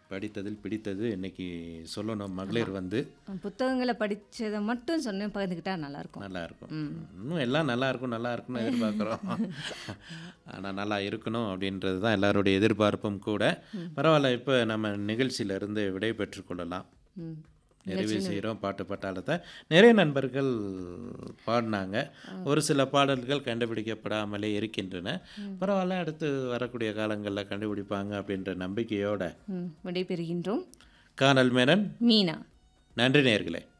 படித்ததில் பிடித்தது இன்னைக்கு சொல்லணும் மகளிர் வந்து புத்தகங்களை படிச்சதை மட்டும் சொன்னேன் பகிர்ந்துக்கிட்டா நல்லா இருக்கும் நல்லா இருக்கும் இன்னும் எல்லாம் நல்லா இருக்கும் நல்லா இருக்கும்னு எதிர்பார்க்குறோம் ஆனால் நல்லா இருக்கணும் அப்படின்றது தான் எல்லாருடைய எதிர்பார்ப்பும் கூட பரவாயில்ல இப்போ நம்ம நிகழ்ச்சியில இருந்து விடை பெற்றுக் கொள்ளலாம் ம். நிறைவு செய்கிறோம் பாட்டு பட்டாளத்தை நிறைய நண்பர்கள் பாடினாங்க ஒரு சில பாடல்கள் கண்டுபிடிக்கப்படாமலே இருக்கின்றன பரவாயில்ல அடுத்து வரக்கூடிய காலங்களில் கண்டுபிடிப்பாங்க அப்படின்ற நம்பிக்கையோட ம், விடைபெறுகின்றோம் கானல் மேனன் மீனா நன்றி நேர்களே